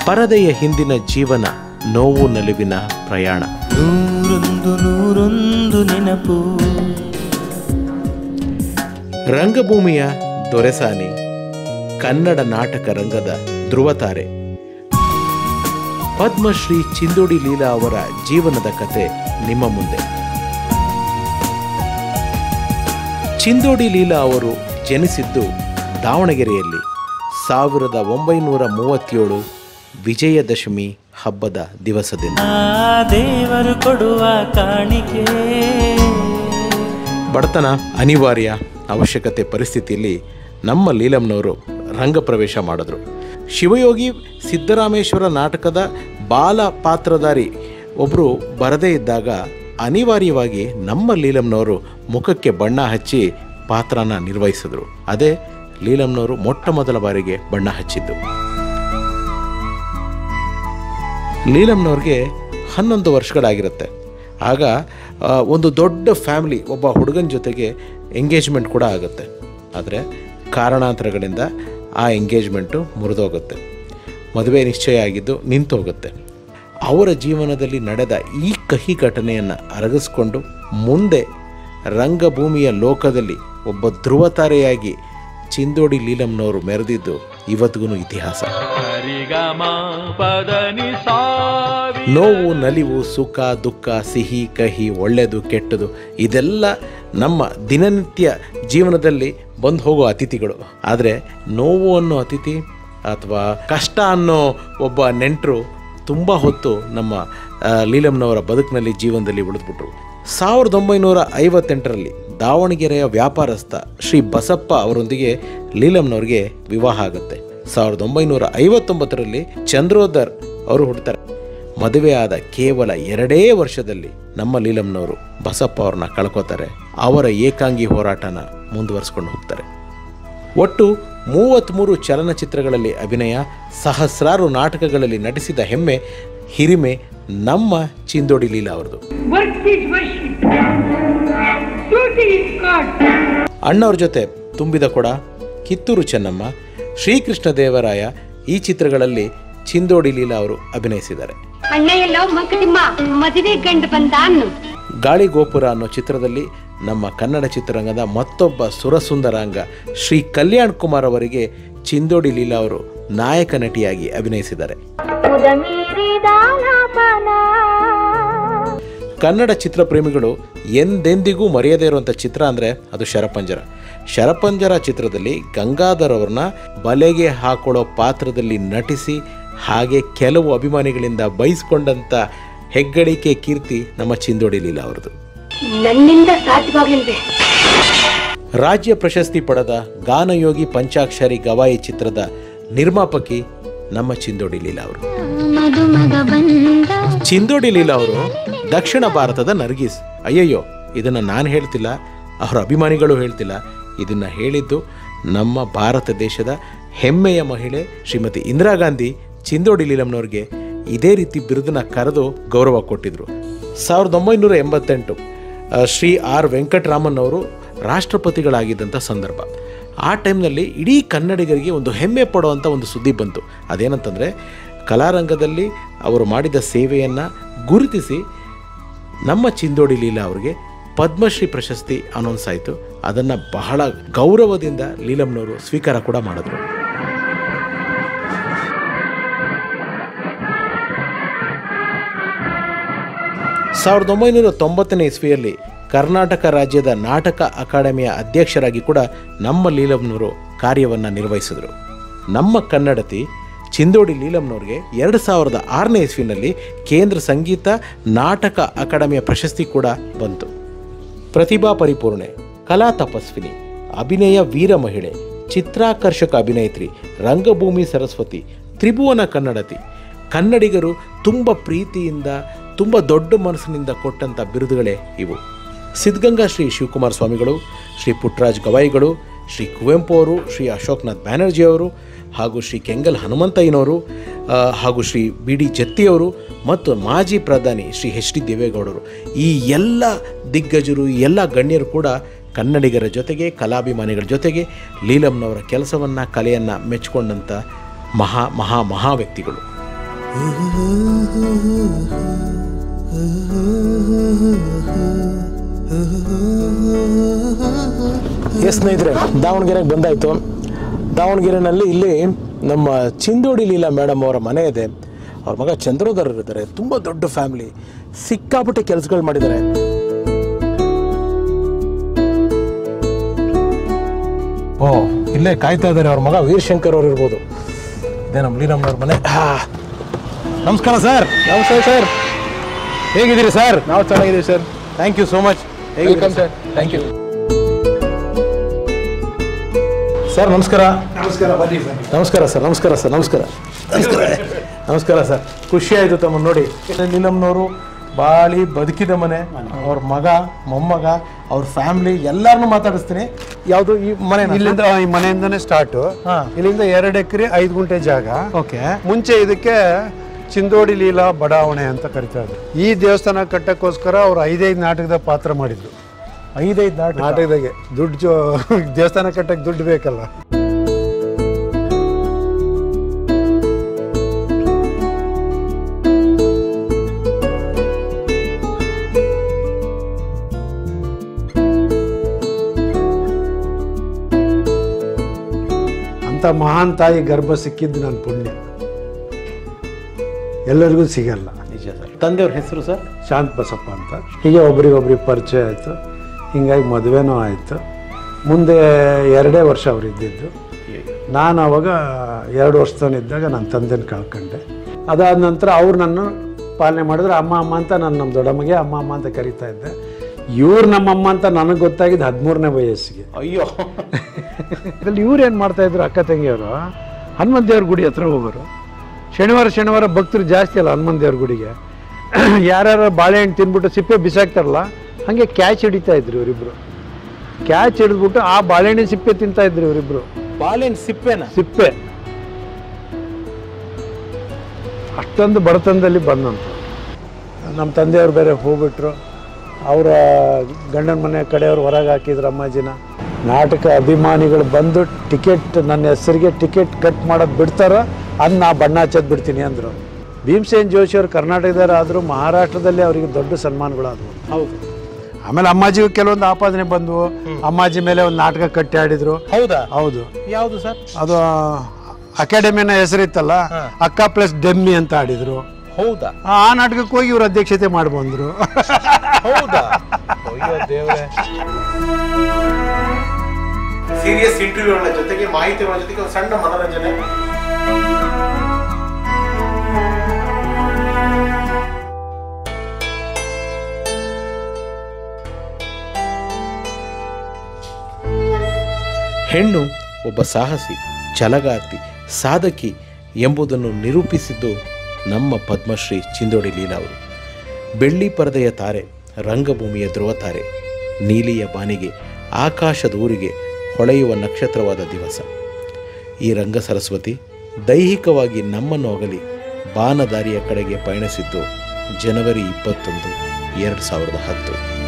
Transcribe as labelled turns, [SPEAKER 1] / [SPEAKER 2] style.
[SPEAKER 1] ಪರದೆಯ ಹಿಂದಿನ ಜೀವನ ನೋವು ನಲಿವಿನ ಪ್ರಯಾಣ
[SPEAKER 2] ನೂರೊಂದು ನೂರೊಂದು ನೆನಪು
[SPEAKER 1] ರಂಗಭೂಮಿಯ ದೊರೆಸಾನಿ ಕನ್ನಡ ನಾಟಕ ರಂಗದ ಧ್ರುವತಾರೆ ಪದ್ಮಶ್ರೀ ಚಿಂದೋಡಿ ಲೀಲಾ ಅವರ ಜೀವನದ ಕತೆ ನಿಮ್ಮ ಮುಂದೆ ಚಿಂದೋಡಿ ಲೀಲಾ ಅವರು ಜನಿಸಿದ್ದು ದಾವಣಗೆರೆಯಲ್ಲಿ ಸಾವಿರದ ಒಂಬೈನೂರ ಮೂವತ್ತೇಳು ವಿಜಯದಶಮಿ ಹಬ್ಬದ ದಿವಸದಿಂದ
[SPEAKER 2] ಆ ದೇವರು ಕೊಡುವ ಕಾಣಿಕೆ
[SPEAKER 1] ಬಡತನ ಅನಿವಾರ್ಯ ಅವಶ್ಯಕತೆ ಪರಿಸ್ಥಿತಿಯಲ್ಲಿ ನಮ್ಮ ಲೀಲಂನವರು ರಂಗಪ್ರವೇಶ ಮಾಡಿದ್ರು ಶಿವಯೋಗಿ ಸಿದ್ದರಾಮೇಶ್ವರ ನಾಟಕದ ಬಾಲ ಪಾತ್ರಧಾರಿ ಒಬ್ಬರು ಬರದೇ ಇದ್ದಾಗ ಅನಿವಾರ್ಯವಾಗಿ ನಮ್ಮ ಲೀಲಂನವರು ಮುಖಕ್ಕೆ ಬಣ್ಣ ಹಚ್ಚಿ ಪಾತ್ರನ ನಿರ್ವಹಿಸಿದ್ರು ಅದೇ ಲೀಲಂನವರು ಮೊಟ್ಟ ಮೊದಲ ಬಾರಿಗೆ ಬಣ್ಣ ಹಚ್ಚಿದ್ದು ಲೀಲಂನವ್ರಿಗೆ ಹನ್ನೊಂದು ವರ್ಷಗಳಾಗಿರುತ್ತೆ ಆಗ ಆ, ಒಂದು ದೊಡ್ಡ ಫ್ಯಾಮಿಲಿ ಒಬ್ಬ ಹುಡುಗನ ಜೊತೆಗೆ ಎಂಗೇಜ್ಮೆಂಟ್ ಕೂಡ ಆಗುತ್ತೆ ಆದರೆ ಕಾರಣಾಂತರಗಳಿಂದ ಆ ಎಂಗೇಜ್ಮೆಂಟು ಮುರಿದೋಗುತ್ತೆ ಮದುವೆ ನಿಶ್ಚಯ ಆಗಿದ್ದು ನಿಂತೋಗುತ್ತೆ ಅವರ ಜೀವನದಲ್ಲಿ ನಡೆದ ಈ ಕಹಿ ಘಟನೆಯನ್ನು ಅರಗಿಸ್ಕೊಂಡು ಮುಂದೆ ರಂಗಭೂಮಿಯ ಲೋಕದಲ್ಲಿ ಒಬ್ಬ ಧ್ರುವತಾರೆಯಾಗಿ ಚಿಂದೋಡಿ ಲೀಲಂನವರು ಮೆರೆದಿದ್ದು ಇವತ್ತಿಗೂ ಇತಿಹಾಸ
[SPEAKER 2] ಹರಿಗಮ ಪದನಿ ಸಾವಿ
[SPEAKER 1] ನೋವು ನಲಿವು ಸುಖ ದುಃಖ ಸಿಹಿ ಕಹಿ ಒಳ್ಳೆಯದು ಕೆಟ್ಟದು ಇದೆಲ್ಲ ನಮ್ಮ ದಿನನಿತ್ಯ ಜೀವನದಲ್ಲಿ ಬಂದು ಹೋಗೋ ಅತಿಥಿಗಳು ಆದರೆ ನೋವು ಅನ್ನೋ ಅತಿಥಿ ಅಥವಾ ಕಷ್ಟ ಅನ್ನೋ ಒಬ್ಬ ನೆಂಟರು ತುಂಬ ಹೊತ್ತು ನಮ್ಮ ಆ, ಲೀಲಂನವರ ಬದುಕಿನಲ್ಲಿ ಜೀವನದಲ್ಲಿ ಉಳಿದ್ಬಿಟ್ರು ಸಾವಿರದ ಒಂಬೈನೂರ ಐವತ್ತೆಂಟರಲ್ಲಿ ದಾವಣಗೆರೆಯ ವ್ಯಾಪಾರಸ್ಥ ಶ್ರೀ ಬಸಪ್ಪ ಅವರೊಂದಿಗೆ ಲೀಲಂನವ್ರಿಗೆ ವಿವಾಹ ಆಗುತ್ತೆ ಸಾವಿರದ ಒಂಬೈನೂರ ಐವತ್ತೊಂಬತ್ತರಲ್ಲಿ ಚಂದ್ರೋದರ್ ಅವರು ಹುಡ್ತಾರೆ ಮದುವೆಯಾದ ಕೇವಲ ಎರಡೇ ವರ್ಷದಲ್ಲಿ ನಮ್ಮ ಲೀಲಂನವರು ಬಸಪ್ಪ ಅವ್ರನ್ನ ಕಳ್ಕೊತಾರೆ ಅವರ ಏಕಾಂಗಿ ಹೋರಾಟನ ಮುಂದುವರಿಸ್ಕೊಂಡು ಹೋಗ್ತಾರೆ ಒಟ್ಟು ಮೂವತ್ತ್ಮೂರು ಚಲನಚಿತ್ರಗಳಲ್ಲಿ ಅಭಿನಯ ಸಹಸ್ರಾರು ನಾಟಕಗಳಲ್ಲಿ ನಟಿಸಿದ ಹೆಮ್ಮೆ ಹಿರಿಮೆ ನಮ್ಮ ಚಿಂದೋಡಿ ಲೀಲಾ ಅವರದು
[SPEAKER 3] Work is worship. Duty is God.
[SPEAKER 1] ಅಣ್ಣವ್ರ ಜೊತೆ ತುಂಬಿದ ಕೊಡ ಕಿತ್ತೂರು ಚೆನ್ನಮ್ಮ ಶ್ರೀಕೃಷ್ಣ ದೇವರಾಯ ಈ ಚಿತ್ರಗಳಲ್ಲಿ ಚಿಂದೋಡಿ ಲೀಲಾ ಅವರು ಅಭಿನಯಿಸಿದ್ದಾರೆ
[SPEAKER 4] ಅಣ್ಣ ಎಲ್ಲೋ ಮಂಕಟಿಮ್ಮ ಮದುವೆ ಗಂಡು ಬಂದ ಅನ್ನು
[SPEAKER 1] ಗಾಳಿ ಗೋಪುರ ಅನ್ನೋ ಚಿತ್ರದಲ್ಲಿ ನಮ್ಮ ಕನ್ನಡ ಚಿತ್ರರಂಗದ ಮತ್ತೊಬ್ಬ ಸುರಸುಂದರಾಂಗ ಶ್ರೀ ಕಲ್ಯಾಣ್ ಕುಮಾರ್ ಅವರಿಗೆ ಚಿಂದೋಡಿ ಲೀಲಾ ಅವರು ನಾಯಕ ನಟಿಯಾಗಿ ಅಭಿನಯಿಸಿದ್ದಾರೆ ಕನ್ನಡ ಚಿತ್ರಪ್ರೇಮಿಗಳು ಎಂದೆಂದಿಗೂ ಮರೆಯದೇ ಇರುವಂಥ ಚಿತ್ರ ಅಂದರೆ ಅದು ಶರಪಂಜರ ಶರಪಂಜರ ಚಿತ್ರದಲ್ಲಿ ಗಂಗಾಧರ್ ಅವ್ರನ್ನ ಬಲೆಗೆ ಹಾಕೊಳ್ಳೋ ಪಾತ್ರದಲ್ಲಿ ನಟಿಸಿ ಹಾಗೆ ಕೆಲವು ಅಭಿಮಾನಿಗಳಿಂದ ಬಯಸ್ಕೊಂಡಂಥ ಹೆಗ್ಗಳಿಕೆ ಕೀರ್ತಿ ನಮ್ಮ ಚಿಂದೋಡಿ ಲೀಲಾ ಅವ್ರದ್ದು
[SPEAKER 4] ನನ್ನಿಂದ ಸಾಧ್ಯವಾಗ್ಲಿಲ್ವೇ
[SPEAKER 1] ರಾಜ್ಯ ಪ್ರಶಸ್ತಿ ಪಡೆದ ಗಾನಯೋಗಿ ಪಂಚಾಕ್ಷರಿ ಗವಾಯಿ ಚಿತ್ರದ ನಿರ್ಮಾಪಕಿ ನಮ್ಮ ಚಿಂದೋಡಿ ಲೀಲಾ ಅವರು ಚಿಂದೋಡಿ ಲೀಲಾ ಅವರು ದಕ್ಷಿಣ ಭಾರತದ ನರ್ಗೀಸ್ ಅಯ್ಯಯ್ಯೋ ಇದನ್ನು ನಾನು ಹೇಳ್ತಿಲ್ಲ ಅವರ ಅಭಿಮಾನಿಗಳು ಹೇಳ್ತಿಲ್ಲ ಇದನ್ನ ಹೇಳಿದ್ದು ನಮ್ಮ ಭಾರತ ದೇಶದ ಹೆಮ್ಮೆಯ ಮಹಿಳೆ ಶ್ರೀಮತಿ ಇಂದಿರಾ ಗಾಂಧಿ ಚಿಂದೋಡಿ ಲೀಲಂನವ್ರಿಗೆ ಇದೇ ರೀತಿ ಬಿರುದನ್ನ ಕರೆದು ಗೌರವ ಕೊಟ್ಟಿದ್ರು ಸಾವಿರದ ಒಂಬೈನೂರ ಎಂಬತ್ತೆಂಟು ಆ, ಶ್ರೀ ಆರ್ ವೆಂಕಟರಾಮನ್ ಅವರು ರಾಷ್ಟ್ರಪತಿಗಳಾಗಿದ್ದಂಥ ಸಂದರ್ಭ ಆ ಟೈಮ್ನಲ್ಲಿ ಇಡೀ ಕನ್ನಡಿಗರಿಗೆ ಒಂದು ಹೆಮ್ಮೆ ಪಡುವಂಥ ಒಂದು ಸುದ್ದಿ ಬಂತು ಅದೇನಂತಂದರೆ ಕಲಾರಂಗದಲ್ಲಿ ಅವರು ಮಾಡಿದ ಸೇವೆಯನ್ನು ಗುರುತಿಸಿ ನಮ್ಮ ಚಿಂದೋಡಿ ಲೀಲಾ ಅವರಿಗೆ ಪದ್ಮಶ್ರೀ ಪ್ರಶಸ್ತಿ ಅನೌನ್ಸ್ ಆಯಿತು ಅದನ್ನು ಬಹಳ ಗೌರವದಿಂದ ಲೀಲಂನವರು ಸ್ವೀಕಾರ ಕೂಡ ಮಾಡಿದ್ರು ಸಾವಿರದ ಒಂಬೈನೂರ ತೊಂಬತ್ತನೇ ಇಸ್ವಿಯಲ್ಲಿ ಕರ್ನಾಟಕ ರಾಜ್ಯದ ನಾಟಕ ಅಕಾಡೆಮಿಯ ಅಧ್ಯಕ್ಷರಾಗಿ ಕೂಡ ನಮ್ಮ ಲೀಲಂನವರು ಕಾರ್ಯವನ್ನು ನಿರ್ವಹಿಸಿದರು ನಮ್ಮ ಕನ್ನಡತಿ ಚಿಂದೋಡಿ ಲೀಲಂನವ್ರಿಗೆ ಎರಡು ಸಾವಿರದ ಆರನೇ ಇಸ್ವಿನಲ್ಲಿ ಕೇಂದ್ರ ಸಂಗೀತ ನಾಟಕ ಅಕಾಡೆಮಿಯ ಪ್ರಶಸ್ತಿ ಕೂಡ ಬಂತು ಪ್ರತಿಭಾ ಪರಿಪೂರ್ಣೆ ಕಲಾ ತಪಸ್ವಿನಿ ಅಭಿನಯ ವೀರ ಮಹಿಳೆ ಚಿತ್ರಾಕರ್ಷಕ ಅಭಿನೇತ್ರಿ ರಂಗಭೂಮಿ ಸರಸ್ವತಿ ತ್ರಿಭುವನ ಕನ್ನಡತಿ ಕನ್ನಡಿಗರು ತುಂಬ ಪ್ರೀತಿಯಿಂದ ತುಂಬ ದೊಡ್ಡ ಮನಸ್ಸಿನಿಂದ ಕೊಟ್ಟಂಥ ಬಿರುದುಗಳೇ ಇವು ಸಿದ್ಧಗಂಗಾ ಶ್ರೀ ಶಿವಕುಮಾರ ಸ್ವಾಮಿಗಳು ಶ್ರೀ ಪುಟ್ಟರಾಜ್ ಗವಾಯಿಗಳು ಶ್ರೀ ಕುವೆಂಪು ಅವರು ಶ್ರೀ ಅಶೋಕ್ನಾಥ್ ಬ್ಯಾನರ್ಜಿ ಅವರು ಹಾಗೂ ಶ್ರೀ ಕೆಂಗಲ್ ಹನುಮಂತಯ್ಯನವರು ಆ, ಹಾಗೂ ಶ್ರೀ ಬಿ ಡಿ ಜತ್ತಿಯವರು ಮತ್ತು ಮಾಜಿ ಪ್ರಧಾನಿ ಶ್ರೀ ಎಚ್ ಡಿ ದೇವೇಗೌಡರು ಈ ಎಲ್ಲ ದಿಗ್ಗಜರು ಈ ಎಲ್ಲ ಗಣ್ಯರು ಕೂಡ ಕನ್ನಡಿಗರ ಜೊತೆಗೆ ಕಲಾಭಿಮಾನಿಗಳ ಜೊತೆಗೆ ಲೀಲಂನವರ ಕೆಲಸವನ್ನು ಕಲೆಯನ್ನು ಮೆಚ್ಚಿಕೊಂಡಂಥ ಮಹಾ ಮಹಾ ಮಹಾ ವ್ಯಕ್ತಿಗಳು ಎಸ್ ಸ್ನೇಹಿತರೆ ದಾವಣಗೆರೆಗೆ ಬಂದಾಯಿತು ದಾವಣಗೆರೆನಲ್ಲಿ ಇಲ್ಲಿ ನಮ್ಮ ಚಿಂದೋಡಿ ಲೀಲಾ ಮೇಡಮ್ ಅವರ ಮನೆ ಇದೆ ಅವ್ರ ಮಗ ಚಂದ್ರೋಧರ್ ಇದ್ದಾರೆ ತುಂಬ ದೊಡ್ಡ ಫ್ಯಾಮಿಲಿ ಸಿಕ್ಕಾಪಟ್ಟೆ ಕೆಲಸಗಳು ಮಾಡಿದ್ದಾರೆ ಓ ಇಲ್ಲೇ ಕಾಯ್ತಾ ಇದ್ದಾರೆ ಅವ್ರ ಮಗ ವೀರಶಂಕರ್ ಅವ್ರು ಇರ್ಬೋದು ಇದೇ ನಮ್ಮ ಲೀಲಮ್ಮನವ್ರ ಮನೆ ಆ. ನಮಸ್ಕಾರ ಸರ್ ನಮಸ್ಕಾರ ಸರ್ ಹೇಗಿದ್ದೀರಿ ಸರ್
[SPEAKER 5] ನಾವು ಚೆನ್ನಾಗಿದ್ದೀವಿ sir
[SPEAKER 1] thank you so much
[SPEAKER 5] welcome sir thank you
[SPEAKER 1] sir ನಮಸ್ಕಾರ
[SPEAKER 5] ನಮಸ್ಕಾರ ಬನ್ನಿ ಬನ್ನಿ
[SPEAKER 1] ನಮಸ್ಕಾರ ಸರ್ ನಮಸ್ಕಾರ ಸರ್ ನಮಸ್ಕಾರ ನಮಸ್ಕಾರ ನಮಸ್ಕಾರ ಸರ್ ಖುಷಿ ಆಯಿತು ತಮ್ಮನ್ನು ನೋಡಿ ನೀಲಮ್ನವರು ಬಾಳಿ ಬದುಕಿದ ಮನೆ ಅವ್ರ ಮಗ ಮೊಮ್ಮಗ ಅವ್ರ ಫ್ಯಾಮಿಲಿ ಎಲ್ಲರನ್ನೂ ಮಾತಾಡಿಸ್ತೀನಿ ಯಾವುದು ಈ ಮನೆ
[SPEAKER 5] ಇಲ್ಲಿಂದ ಈ ಮನೆಯಿಂದನೇ ಸ್ಟಾರ್ಟ್
[SPEAKER 1] ಹಾ.
[SPEAKER 5] ಇಲ್ಲಿಂದ ಎರಡು ಎಕರೆ ಐದು ಗುಂಟೆ ಜಾಗ
[SPEAKER 1] ಓಕೆ
[SPEAKER 5] ಮುಂಚೆ ಇದಕ್ಕೆ ಚಿಂದೋಡಿ ಲೀಲಾ ಬಡಾವಣೆ ಅಂತ ಕರಿತಾ ಇದ್ರು ಈ ದೇವಸ್ಥಾನ ಕಟ್ಟಕ್ಕೋಸ್ಕರ ಅವ್ರು ಐದೈದು ನಾಟಕದ ಪಾತ್ರ ಮಾಡಿದ್ರು
[SPEAKER 1] ಐದೈದು ನಾಟಕ
[SPEAKER 5] ನಾಟಕದಾಗೆ ದುಡ್ಡು ಜೋ ದೇವಸ್ಥಾನ ಕಟ್ಟಕ್ಕೆ ದುಡ್ಡು ಬೇಕಲ್ಲ ಅಂತ ಮಹಾನ್ ತಾಯಿ ಗರ್ಭ ಸಿಕ್ಕಿದ್ದು ನನ್ನ ಪುಣ್ಯ ಎಲ್ಲರಿಗೂ ಸಿಗಲ್ಲ
[SPEAKER 1] ನಿಜ ಸರ್ ತಂದೆಯವ್ರ ಹೆಸರು ಸರ್
[SPEAKER 5] ಶಾಂತ್ ಬಸಪ್ಪ ಅಂತ ಹೀಗೆ ಒಬ್ರಿಗೊಬ್ರಿಗೆ ಪರಿಚಯ ಆಯಿತು ಹಿಂಗಾಗಿ ಮದುವೆನೂ ಆಯಿತು ಮುಂದೆ ಎರಡೇ ವರ್ಷ ಅವ್ರು ಇದ್ದಿದ್ದು ನಾನು ಅವಾಗ ಎರಡು ವರ್ಷದವನಿದ್ದಾಗ ನನ್ನ ತಂದೆನ ಕಳ್ಕೊಂಡೆ ಅದಾದ ನಂತರ ಅವ್ರು ನನ್ನ ಪಾಲನೆ ಮಾಡಿದ್ರೆ ಅಮ್ಮ ಅಮ್ಮ ಅಂತ ನಾನು ನಮ್ಮ ದೊಡ್ಡಮ್ಮಗೆ ಅಮ್ಮ ಅಮ್ಮ ಅಂತ ಕರಿತಾ ಇದ್ದೆ ಇವ್ರು ನಮ್ಮಮ್ಮ ಅಂತ ನನಗೆ ಗೊತ್ತಾಗಿದ್ದು ಹದಿಮೂರನೇ ವಯಸ್ಸಿಗೆ
[SPEAKER 1] ಅಯ್ಯೋ
[SPEAKER 5] ಇದ್ರಲ್ಲಿ ಇವ್ರು ಏನು ಮಾಡ್ತಾ ಇದ್ರು ಅಕ್ಕ ತಂಗಿಯವರು ಹನುಮಂತ ದೇವ್ರ ಗುಡಿ ಹತ್ರ ಹೋಗೋರು ಶನಿವಾರ ಶನಿವಾರ ಭಕ್ತರು ಜಾಸ್ತಿ ಅಲ್ಲ ಹನುಮಂತ ದೇವ್ರ ಗುಡಿಗೆ ಯಾರ್ಯಾರು ಬಾಳೆಹಣ್ಣು ತಿಂದ್ಬಿಟ್ಟು ಸಿಪ್ಪೆ ಬಿಸಾಕ್ತಾರಲ್ಲ ಹಾಗೆ ಕ್ಯಾಚ್ ಹಿಡಿತಾ ಇದ್ರು ಇವರಿಬ್ರು ಕ್ಯಾಚ್ ಹಿಡಿದ್ಬಿಟ್ಟು ಆ ಬಾಳೆಹಣ್ಣಿನ ಸಿಪ್ಪೆ ತಿಂತಾ ಇದ್ರು ಇವರಿಬ್ರು
[SPEAKER 1] ಬಾಳೆಹಣ್ಣು ಸಿಪ್ಪೆನ
[SPEAKER 5] ಸಿಪ್ಪೆ ಅಷ್ಟೊಂದು ಬಡತನದಲ್ಲಿ ಬಂದಂತ ನಮ್ಮ ತಂದೆಯವರು ಬೇರೆ ಹೋಗ್ಬಿಟ್ರು ಅವರ ಗಂಡನ ಮನೆ ಕಡೆಯವ್ರು ಹೊರಗೆ ಹಾಕಿದ್ರು ಅಮ್ಮಾಜಿನ ನಾಟಕ ಅಭಿಮಾನಿಗಳು ಬಂದು ಟಿಕೆಟ್ ನನ್ನ ಹೆಸರಿಗೆ ಟಿಕೆಟ್ ಕಟ್ ಮಾಡೋದು ಬಿಡ್ತಾರೋ ಅದನ್ನ ನಾ ಬಣ್ಣ ಹಚ್ಚೋದು ಬಿಡ್ತೀನಿ ಅಂದರು ಭೀಮಸೇನ್ ಜೋಶಿ ಅವರು ಕರ್ನಾಟಕದವ್ರು ಆದರೂ ಮಹಾರಾಷ್ಟ್ರದಲ್ಲಿ ಅವರಿಗೆ ದೊಡ್ಡ ಸನ್ಮಾನಗಳಾದವು
[SPEAKER 1] ಹೌದು
[SPEAKER 5] ಆಮೇಲೆ ಅಮ್ಮಾಜಿಗೂ ಕೆಲವೊಂದು ಆಪಾದನೆ ಬಂದವು ಅಮ್ಮಾಜಿ ಮೇಲೆ ಒಂದು ನಾಟಕ ಕಟ್ಟಿ ಆಡಿದ್ರು
[SPEAKER 1] ಹೌದಾ
[SPEAKER 5] ಹೌದು
[SPEAKER 1] ಯಾವುದು ಸರ್
[SPEAKER 5] ಅದು ಅಕಾಡೆಮಿನ ಹೆಸರಿತ್ತಲ್ಲ ಅಕ್ಕ ಪ್ಲಸ್ ಡೆಮ್ಮಿ ಅಂತ ಆಡಿದ್ರು
[SPEAKER 1] ಹೌದಾ
[SPEAKER 5] ಆ ನಾಟಕಕ್ಕೆ ಹೋಗಿ ಇವ್ರು ಅಧ್ಯಕ್ಷತೆ ಮಾಡಿ ಬಂದ್ರು
[SPEAKER 1] ಹೌದಾ ಅಯ್ಯೋ ದೇವ್ರೆ ಸೀರಿಯಸ್ ಇಂಟರ್ವ್ಯೂಗಳ ಜೊತೆಗೆ ಮಾಹಿತಿಗಳ ಜೊತೆಗೆ ಒಂದು ಸಣ್ಣ ಮನೋರಂಜನೆ ಹೆಣ್ಣು ಒಬ್ಬ ಸಾಹಸಿ ಛಲಗಾರ್ತಿ ಸಾಧಕಿ ಎಂಬುದನ್ನು ನಿರೂಪಿಸಿದ್ದು ನಮ್ಮ ಪದ್ಮಶ್ರೀ ಚಿಂದೋಡಿ ಲೀಲಾ ಅವರು ಬೆಳ್ಳಿ ಪರದೆಯ ತಾರೆ ರಂಗಭೂಮಿಯ ಧ್ರುವ ತಾರೆ ನೀಲಿಯ ಬಾನಿಗೆ ಆಕಾಶದ ಊರಿಗೆ ಹೊಳೆಯುವ ನಕ್ಷತ್ರವಾದ ದಿವಸ ಈ ರಂಗ ಸರಸ್ವತಿ ದೈಹಿಕವಾಗಿ ನಮ್ಮನ್ನು ಅಗಲಿ ಬಾನದಾರಿಯ ಕಡೆಗೆ ಪಯಣಿಸಿದ್ದು ಜನವರಿ ಇಪ್ಪತ್ತೊಂದು ಎರಡು ಸಾವಿರದ ಹತ್ತು